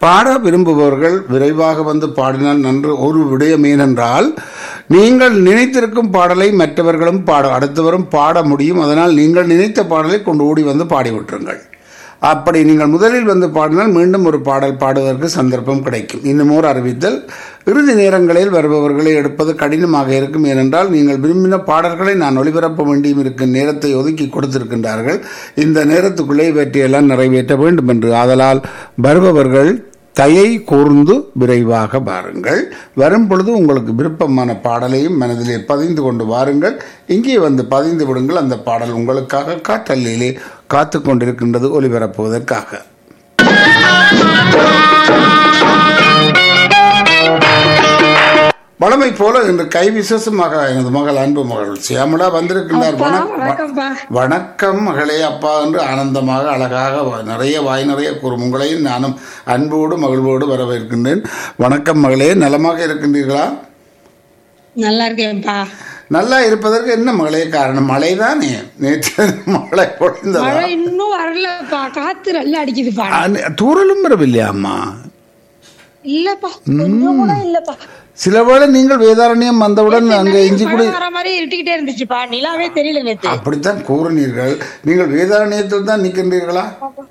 பாட விரும்புபவர்கள் விரைவாக வந்து பாடினால் நன்று ஒரு விடயம் ஏனென்றால் நீங்கள் நினைத்திருக்கும் பாடலை மற்றவர்களும் பாட அடுத்தவரும் பாட முடியும் அதனால் நீங்கள் நினைத்த பாடலை கொண்டு ஓடி வந்து பாடிவிட்டுருங்கள் அப்படி நீங்கள் முதலில் வந்து பாடினால் மீண்டும் ஒரு பாடல் பாடுவதற்கு சந்தர்ப்பம் கிடைக்கும் இன்னும் ஒரு அறிவித்தல் இறுதி நேரங்களில் வருபவர்களை எடுப்பது கடினமாக இருக்கும் ஏனென்றால் நீங்கள் விரும்பின பாடல்களை நான் ஒளிபரப்ப வேண்டியும் இருக்கும் நேரத்தை ஒதுக்கி கொடுத்திருக்கின்றார்கள் இந்த நேரத்துக்குள்ளே இவற்றையெல்லாம் நிறைவேற்ற வேண்டும் என்று ஆதலால் வருபவர்கள் தயை கூர்ந்து விரைவாக வாருங்கள் வரும் பொழுது உங்களுக்கு விருப்பமான பாடலையும் மனதிலே பதிந்து கொண்டு வாருங்கள் இங்கே வந்து பதிந்து விடுங்கள் அந்த பாடல் உங்களுக்காக காற்றல்லிலே காத்து கொண்டிருக்கின்றது ஒலிபரப்புவதற்காக வளமை போல இன்று கை விசேஷமாக எனது மகள் அன்பு மகள் சியாமலா வந்திருக்கின்றார் வணக்கம் வணக்கம்ப்பா வணக்கம் மகளே அப்பா என்று ஆனந்தமாக அழகாக வ- நிறைய வாய் நிறைய கூறும் உங்களையும் நானும் அன்போடு மகிழ்வோடு வரவேற்கின்றேன் வணக்கம் மகளே நலமாக இருக்கின்றீர்களா நல்லா இருக்கேன்ப்பா நல்லா இருப்பதற்கு என்ன மகளே காரணம் மழைதானே நேற்று மழை பொழிந்ததா மழை இன்னும் வரலப்பா காத்து நல்லா அடிக்குதுப்பா அ- தூறலும் வரவில்லையா அம்மா இல்லப்பா கொஞ்சம் கூட இல்லப்பா சில வேளை நீங்கள் வேதாரண்யம் வந்தவுடன் அங்கே இஞ்சி குடி மழை வர மாதிரி இருட்டிக்கிட்டே இருந்துச்சுப்பா நிலாவே தெரியல நேத்து அப்படித்தான் கூறினீர்கள் நீங்கள் வேதாரண்யத்தில் தான் நிற்கின்றீர்களா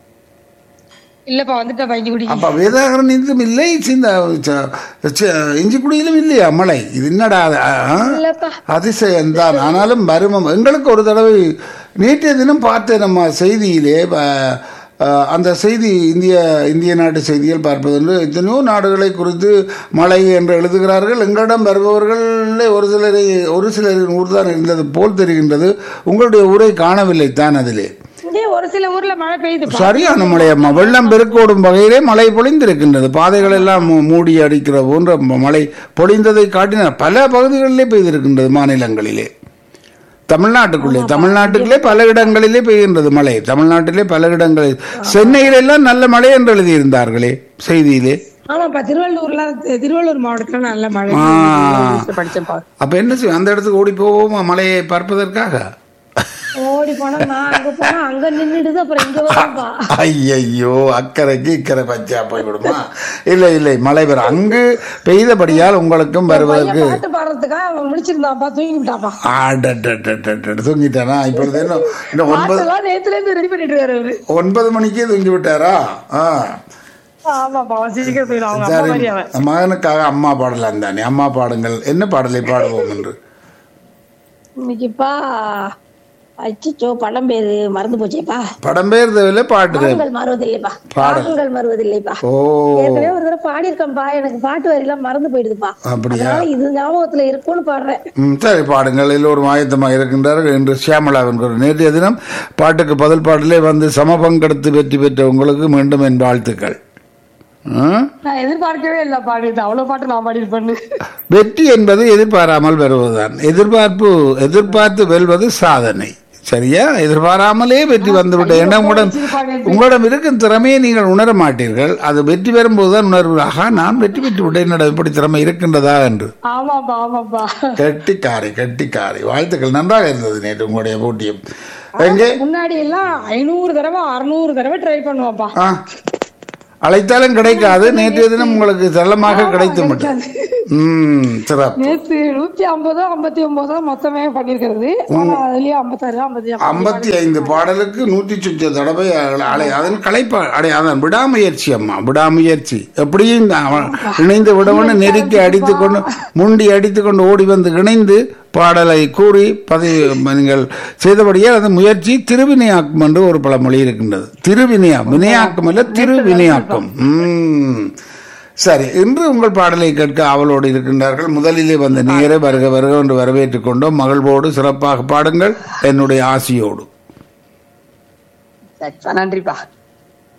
இல்லப்பா வந்துட்டா இஞ்சி குடி அப்ப வேதாரண்யத்திலும் இல்லை இந்த ச- ச- இஞ்சிக்குடியிலும் இல்லையா மழை இது என்னடா அது? ஆ? இல்லப்பா அதிசயம்தான் ஆனாலும் மர்மம் எங்களுக்கு ஒரு தடவை நேற்றைய தினம் பார்த்தேன் நம்ம செய்தியிலே ப- அஹ், அந்த செய்தி இந்திய இந்திய நாட்டு செய்திகள் பார்ப்பதென்று எத்தனையோ நாடுகளை குறித்து மழை என்று எழுதுகிறார்கள் எங்களிடம் வருபவர்களே ஒரு சிலரை ஒரு சிலரின் ஊர் தான் இருந்தது போல் தெரிகின்றது உங்களுடைய ஊரை காணவில்லை தான் அதிலே இங்கே ஒரு சில ஊர்ல மழை பெய்யுதுப்பா சரியான மழை அம்மா வெள்ளம் பெருக்கோடும் வகையிலே மழை பொழிந்திருக்கின்றது பாதைகள் எல்லாம் மூ- மூடி அடிக்கிற போன்ற ம- மழை பொழிந்ததை காட்டின பல பகுதிகளிலே பெய்திருக்கின்றது மாநிலங்களிலே தமிழ்நாட்டுக்குள்ளே தமிழ்நாட்டுக்குள்ளே பல இடங்களிலே பெய்கின்றது மழை தமிழ்நாட்டிலே பல இடங்களில் சென்னையில எல்லாம் நல்ல மழை என்று எழுதியிருந்தார்களே செய்தியிலே ஆமாப்பா திருவள்ளூர்ல திருவள்ளூர் மாவட்டத்துல நல்ல மழை ஆ. நியூஸ்ல படிச்சேன்ப்பா அப்ப என்ன செய்யும் அந்த இடத்துக்கு ஓடி போவோமா மழையை பார்ப்பதற்காக ஓடி போனா நான் அங்க போனா அங்க நின்னுடுது அப்புறம் இங்க வரும்பா ஐயையோ அக்கறைக்கு இக்கரை பச்சா போய் விடுமா இல்லை இல்லை மழை பெற அங்கு பெய்தபடியால் உங்களுக்கும் வருவதற்கு பாட்டு பாடுறதுக்காக அவன் முடிச்சிருந்தான்ப்பா தூங்கி விட்டாப்பா ஆடடடடடட, தூங்கிட்டானா இப்பொழுது என்ன இன்னும் ஒன்பது பாட்டெல்லாம் நேத்துல இருந்து ரெடி பண்ணிட்டு இருக்காரு அவரு ஒன்பது மணிக்கே தூங்கி விட்டாரா ஆ ஆமாப்பா அவன் சீக்கிரம் தூங்கிடும் அவங்க அம்மா சரி மாதிரி அவன் மகனுக்காக அம்மா பாடலாம் தானே அம்மா பாடுங்கள் என்ன பாடலை பாடுவோம் என்று இன்னைக்குப்பா அச்சோ படம் பேரு மறந்து போச்சேப்பா படம் பேர் தேவையில்லை பாட்டு தேவை. பாடங்கள் மறுவதில்லைப்பா பாடல். பாடல்கள் மறுவதில்லைப்பா ஓ ஏற்கனவே ஒரு தடவை பாடியிருக்கேன்ப்பா எனக்கு பாட்டு வரியெல்லாம் மறந்து போயிடுதுப்பா அப்படியா அதனால இது ஞாபகத்துல இருக்கும்னு பாடுறேன் ம், சரி பாடுங்கள் எல்லோரும் ஆயத்தமாக இருக்கின்றார்கள் என்று சியாமலாவின் குரல் நேற்றைய தினம் பாட்டுக்கு பதில் பாட்டிலே வந்து சமபங்கெடுத்து வெற்றி பெற்ற உங்களுக்கு மீண்டும் என் வாழ்த்துக்கள் ம்? நான் எதிர்பார்க்கவே இல்லை பாடிது அவ்வளவு பாட்டு நான் பாடியிருப்பேன்னு வெற்றி என்பது எதிர்பாராமல் வருவதுதான் எதிர்பார்ப்பு எதிர்பார்த்து வெல்வது சாதனை சரியா எதிர்பாராமலே வெற்றி வந்துவிட்ட ஏன்னா உங்களிடம் உங்களிடம் இருக்கும் திறமையை நீங்கள் உணர மாட்டீர்கள் அது வெற்றி பெறும்போதுதான் உணர்வு ஆகா நான் வெற்றி பெற்று விட்டேன் என்னடா இப்படி திறமை இருக்கின்றதா என்று ஆமாப்பா ஆமாப்பா கெட்டிக்காரை கெட்டிக்காரை வாழ்த்துக்கள் நன்றாக இருந்தது நேற்று உங்களுடைய போட்டியும் எங்கே முன்னாடி எல்லாம் ஐநூறு தடவை அறுநூறு தடவை ட்ரை பண்ணுவாப்பா ஆ அழைத்தாலும் கிடைக்காது நேற்றைய தினம் உங்களுக்கு செல்லமாக கிடைத்து விட்டது ம் சிறப்பு நேத்து நூத்தி ஐம்பதோ ஐம்பத்தி ஒன்பதோ மொத்தமே பண்ணிருக்கிறது ஆனா அதுலயே ஐம்பத்தாறு ஐம்பத்தி ஐம்பத்தி ஐந்து பாடலுக்கு நூற்றி சுற்று தடவை அழ- அலை அதன் களைப்பா அடை அதான் விடாமுயற்சி அம்மா விடாமுயற்சி எப்படியும் இந்த அவன் இணைந்து விடவன நெருக்கி அடித்து கொண்டு முண்டி அடித்து கொண்டு ஓடி வந்து இணைந்து பாடலை கூறி பதவி நீங்கள் செய்தபடியே அது முயற்சி திருவினையாக்கும் என்று ஒரு பழமொழி இருக்கின்றது திருவினையா வினையாக்கம் அல்ல திருவினையாக்கம் உம் சரி இன்று உங்கள் பாடலை கேட்க அவளோடு இருக்கின்றார்கள் முதலிலே வந்த நேரே வருக வருக என்று வரவேற்றுக் கொண்டோம் மகிழ்வோடு சிறப்பாக பாடுங்கள் என்னுடைய ஆசியோடு நன்றிப்பா